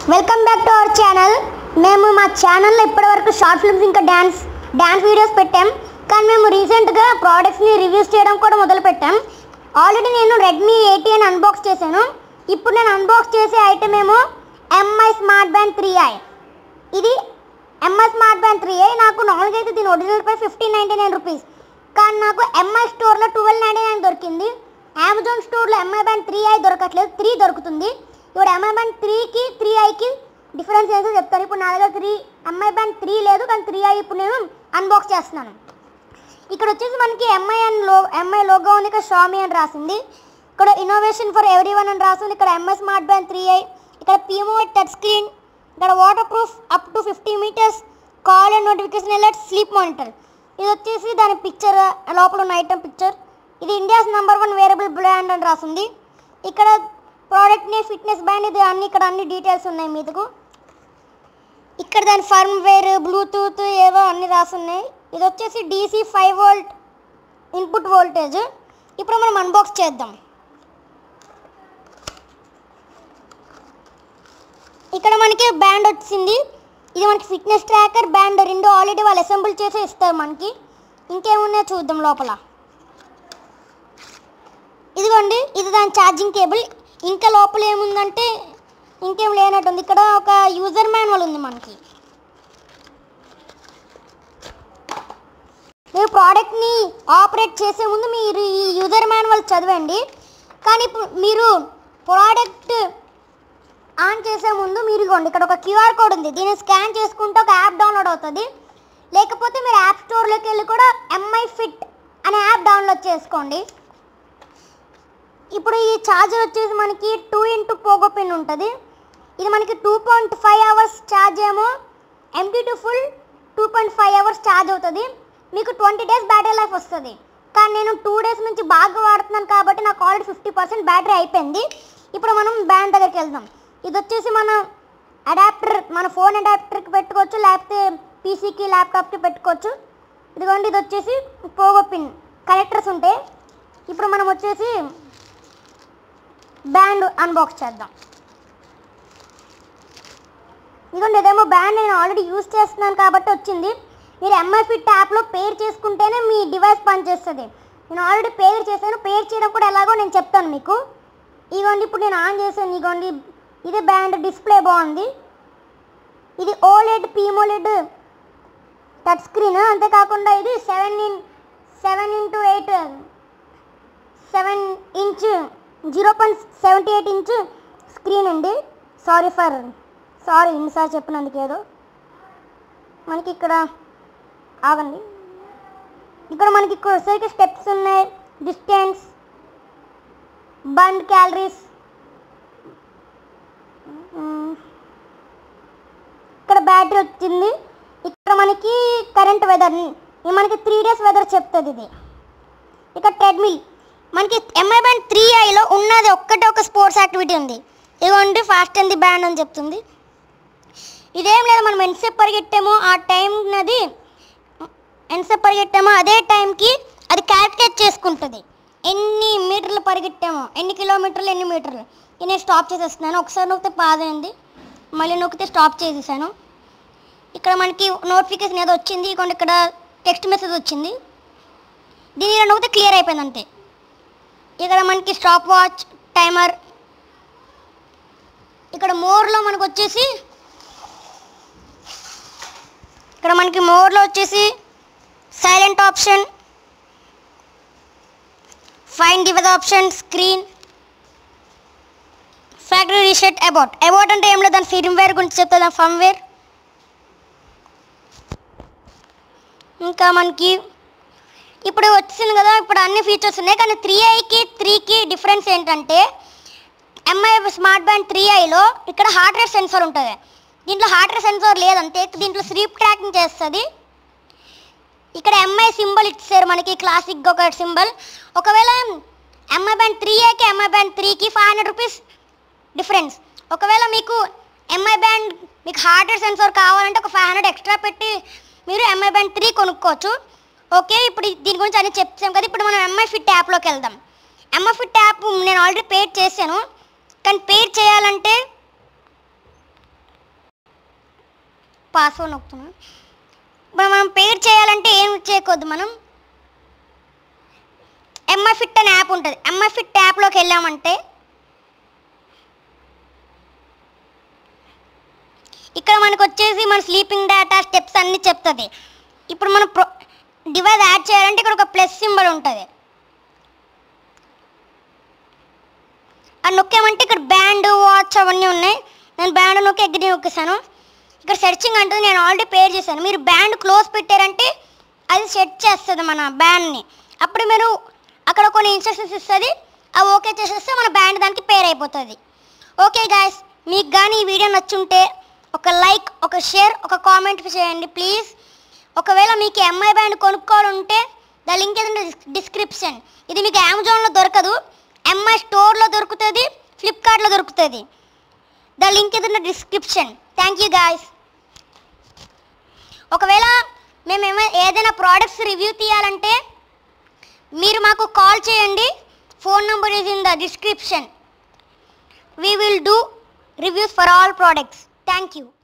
welcome back to our channel మేము మా ఛానల్లో ఇప్పటివరకు షార్ట్ ఫిల్మ్స్ ఇంకా డ్యాన్స్ డ్యాన్స్ వీడియోస్ పెట్టాం కానీ మేము రీసెంట్గా ప్రోడక్ట్స్ని రివ్యూస్ చేయడం కూడా మొదలు పెట్టాం ఆల్రెడీ నేను రెడ్మీ ఎయిటీ అని అన్బాక్స్ చేశాను ఇప్పుడు నేను అన్బాక్స్ చేసే ఐటమ్ ఏమో MI smart band three I ఇది MI smart band three I నాకు నార్మల్గా అయితే దీని original price fifteen ninety nine rupees కానీ నాకు ఎంఐ స్టోర్లో ట్వెల్వ్ నైంటీ నైన్ దొరికింది అమెజాన్ స్టోర్లో ఎంఐ బ్యాండ్ త్రీ ఐ దొరకట్లేదు త్రీ దొరుకుతుంది ఇప్పుడు ఎంఐ బ్యాండ్ త్రీకి త్రీ ఐకి డిఫరెన్స్ ఏంటో చెప్తాను ఇప్పుడు నా దగ్గర త్రీ ఎంఐ బ్యాండ్ త్రీ లేదు కానీ త్రీ ఐ ఇప్పుడు నేను అన్బాక్స్ చేస్తున్నాను ఇక్కడ వచ్చేసి మనకి ఎంఐ అని లో ఎంఐ లోగో ఉంది ఇక్కడ షామీ అని రాసింది ఇక్కడ ఇన్నోవేషన్ ఫర్ ఎవ్రీ వన్ అని రాసింది ఇక్కడ MI smart band three I ఇక్కడ పిఎంఓ టచ్ స్క్రీన్ ఇక్కడ water proof up to fifty meters call and notification alert sleep monitor ఇది వచ్చేసి దాని పిక్చర్ లోపల ఉన్న ఐటమ్ పిక్చర్ ఇది India's number one wearable brand అని రాసింది ఇక్కడ ప్రోడక్ట్ నే ఫిట్నెస్ బ్యాండ్ ఇది అన్ని ఇక్కడ అన్ని డీటెయిల్స్ ఉన్నాయి మీదకు ఇక్కడ దాని ఫర్మ్ వేర్ బ్లూటూత్ ఏవో అన్ని రాసున్నాయి ఇది వచ్చేసి DC five volt input voltage ఇప్పుడు మనం అన్బాక్స్ చేద్దాం ఇక్కడ మనకి బ్యాండ్ వచ్చింది ఇది మనకి ఫిట్నెస్ ట్రాకర్ బ్యాండ్ రెండు ఆల్రెడీ వాళ్ళు అసెంబుల్ చేసి ఇస్తారు మనకి ఇంకేమున్నాయో చూద్దాం లోపల ఇదిగోండి ఇది దాని ఛార్జింగ్ కేబుల్ ఇంకా లోపల ఏముందంటే ఇంకేం లేనట్టుంది ఇక్కడ ఒక యూజర్ మాన్యువల్ ఉంది మనకి మీరు ప్రోడక్ట్ని ఆపరేట్ చేసే ముందు మీరు ఈ యూజర్ మాన్యువల్ చదవండి కానీ ఇప్పుడు మీరు ప్రోడక్ట్ ఆన్ చేసే ముందు మీరు ఇగోండి ఇక్కడ ఒక క్యూఆర్ కోడ్ ఉంది దీన్ని స్కాన్ చేసుకుంటే ఒక యాప్ డౌన్లోడ్ అవుతుంది లేకపోతే మీరు యాప్ స్టోర్లోకి వెళ్ళి కూడా ఎంఐ ఫిట్ అనే యాప్ డౌన్లోడ్ చేసుకోండి ఇప్పుడు ఈ ఛార్జర్ వచ్చేసి మనకి టూ ఇంటూ పోగో పిన్ ఉంటుంది ఇది మనకి two point five hours charge ఏమో empty to full two point five hours charge అవుతుంది మీకు ట్వంటీ డేస్ బ్యాటరీ లైఫ్ వస్తుంది కానీ నేను టూ డేస్ నుంచి బాగా వాడుతున్నాను కాబట్టి నాకు ఆల్రెడీ ఫిఫ్టీ పర్సెంట్ బ్యాటరీ అయిపోయింది ఇప్పుడు మనం బ్యాండ్ దగ్గరికి వెళ్దాం ఇది వచ్చేసి మన అడాప్టర్ మన ఫోన్ అడాప్టర్కి పెట్టుకోవచ్చు లేకపోతే పీసీకి ల్యాప్టాప్కి పెట్టుకోవచ్చు ఇదిగోండి ఇది వచ్చేసి పోగో పిన్ కనెక్టర్స్ ఉంటాయి ఇప్పుడు మనం వచ్చేసి బ్యాండ్ అన్బాక్స్ చేద్దాం ఇదిగోండి ఇదేమో బ్యాండ్ నేను ఆల్రెడీ యూస్ చేస్తున్నాను కాబట్టి వచ్చింది మీరు ఎంఐ ఫిట్ యాప్లో పేర్ చేసుకుంటేనే మీ డివైస్ పనిచేస్తుంది నేను ఆల్రెడీ పేర్ చేశాను పేర్ చేయడం కూడా ఎలాగో నేను చెప్తాను మీకు ఇదిగోండి ఇప్పుడు నేను ఆన్ చేశాను ఇదిగోండి ఇది బ్యాండ్ డిస్ప్లే బాగుంది ఇది ఓలెడ్ పీమోలెడ్ టచ్ స్క్రీన్ అంతేకాకుండా ఇది seven in seven into eight seven inch zero point seventy eight inch screen అండి సారీ ఫర్ సారీ ఇన్నిసార్లు చెప్పినందుకు ఏదో మనకి ఇక్కడ ఆగండి ఇక్కడ మనకి ఇక్కడ వచ్చేసరికి స్టెప్స్ ఉన్నాయి డిస్టెన్స్ బండ్ క్యాలరీస్ ఇక్కడ బ్యాటరీ వచ్చింది ఇక్కడ మనకి కరెంట్ వెదర్ మనకి త్రీ డేస్ వెదర్ చెప్తుంది ఇది ఇక్కడ ట్రెడ్మిల్ మనకి ఎంఐ బ్యాండ్ త్రీ ఐలో ఉన్నది ఒక్కటే ఒక స్పోర్ట్స్ యాక్టివిటీ ఉంది ఇదిగోండి ఫాస్ట్ అండ్ ది బ్యాండ్ అని చెప్తుంది ఇదేం లేదు మనం ఎంతసేపు పరిగెట్టామో ఆ టైం నది ఎంతసేపు పరిగెట్టామో అదే టైంకి అది క్యాల్కులేట్ చేసుకుంటుంది ఎన్ని మీటర్లు పరిగెట్టామో ఎన్ని కిలోమీటర్లు ఎన్ని మీటర్లు ఇది నేను స్టాప్ చేసేస్తున్నాను ఒకసారి నొక్కితే పాజ్ అయింది మళ్ళీ నొక్కితే స్టాప్ చేసేసాను ఇక్కడ మనకి నోటిఫికేషన్ ఏదో వచ్చింది ఇదిగోండి ఇక్కడ టెక్స్ట్ మెసేజ్ వచ్చింది దీని ఇలా నొక్కితే క్లియర్ అయిపోయింది అంతే ఇక్కడ మనకి స్టాప్ వాచ్ టైమర్ ఇక్కడ మోర్లో మనకు వచ్చేసి ఇక్కడ మనకి మోర్లో వచ్చేసి silent option fine device option screen factory reset about about అంటే ఏం లేదు దాని ఫిర్మ్వేర్ గురించి చెప్తా దాని ఫర్మ్వేర్ ఇంకా మనకి ఇప్పుడు వచ్చింది కదా ఇప్పుడు అన్ని ఫీచర్స్ ఉన్నాయి కానీ త్రీ ఐకి త్రీకి డిఫరెన్స్ ఏంటంటే ఎంఐ స్మార్ట్ బ్యాండ్ త్రీ ఐలో ఇక్కడ హార్ట్ రేట్ సెన్సార్ ఉంటుంది దీంట్లో హార్ట్ రేట్ సెన్సార్ లేదంతే దీంట్లో స్లీప్ ట్రాకింగ్ చేస్తుంది ఇక్కడ ఎంఐ సింబల్ ఇచ్చారు మనకి క్లాసిక్ ఒక సింబల్ ఒకవేళ ఎంఐ బ్యాండ్ త్రీ ఏకి ఎంఐ బ్యాండ్ త్రీకి ఫైవ్ హండ్రెడ్ రూపీస్ డిఫరెన్స్ ఒకవేళ మీకు ఎంఐ బ్యాండ్ మీకు హార్ట్ రేట్ సెన్సార్ కావాలంటే ఒక ఫైవ్ హండ్రెడ్ ఎక్స్ట్రా పెట్టి మీరు ఎంఐ బ్యాండ్ త్రీ కొనుక్కోవచ్చు ఓకే ఇప్పుడు దీని గురించి అన్ని చెప్తాం కదా ఇప్పుడు మనం ఎంఐ ఫిట్ యాప్లోకి వెళ్దాం ఎంఐ ఫిట్ యాప్ నేను ఆల్రెడీ పేడ్ చేశాను కానీ పేడ్ చేయాలంటే పాస్వర్డ్ నొక్కుతున్నాను ఇప్పుడు మనం పేర్ చేయాలంటే ఏం చేయకూడదు మనం ఎంఐ ఫిట్ అనే యాప్ ఉంటుంది ఎంఐ ఫిట్ యాప్లోకి వెళ్ళామంటే ఇక్కడ మనకు వచ్చేసి మన స్లీపింగ్ డేటా స్టెప్స్ అన్నీ చెప్తుంది ఇప్పుడు మనం ప్రో డివైస్ యాడ్ చేయాలంటే ఇక్కడ ఒక ప్లస్ సింబల్ ఉంటుంది అది నొక్కామంటే ఇక్కడ బ్యాండ్ వాచ్ అవన్నీ ఉన్నాయి నేను బ్యాండ్ నొక్కి ఎగ్రి నొక్కేసాను ఇక్కడ సెర్చింగ్ అంటుంది నేను ఆల్రెడీ పేర్ చేశాను మీరు బ్యాండ్ క్లోజ్ పెట్టారంటే అది సెట్ చేస్తుంది మన బ్యాండ్ని అప్పుడు మీరు అక్కడ కొన్ని ఇన్స్ట్రక్షన్స్ ఇస్తుంది అవి ఓకే చేసేస్తే మన బ్యాండ్ దానికి పేర్ అయిపోతుంది ఓకే గాయస్ మీకు కానీ ఈ వీడియో నచ్చుంటే ఒక లైక్ ఒక షేర్ ఒక కామెంట్ చేయండి ప్లీజ్ ఒకవేళ మీకు ఎంఐ బ్యాండ్ కొనుక్కోవాలంటే ద లింక్ ఏదంటే డిస్క్రిప్షన్ ఇది మీకు అమెజాన్లో దొరకదు ఎంఐ స్టోర్లో దొరుకుతుంది ఫ్లిప్కార్ట్లో దొరుకుతుంది ద లింక్ ఏదైనా డిస్క్రిప్షన్ థ్యాంక్ యూ గాయస్ ఒకవేళ మేము ఏమైనా ఏదైనా ప్రోడక్ట్స్ రివ్యూ తీయాలంటే మీరు మాకు కాల్ చేయండి phone number is in the description we will do reviews for all products thank you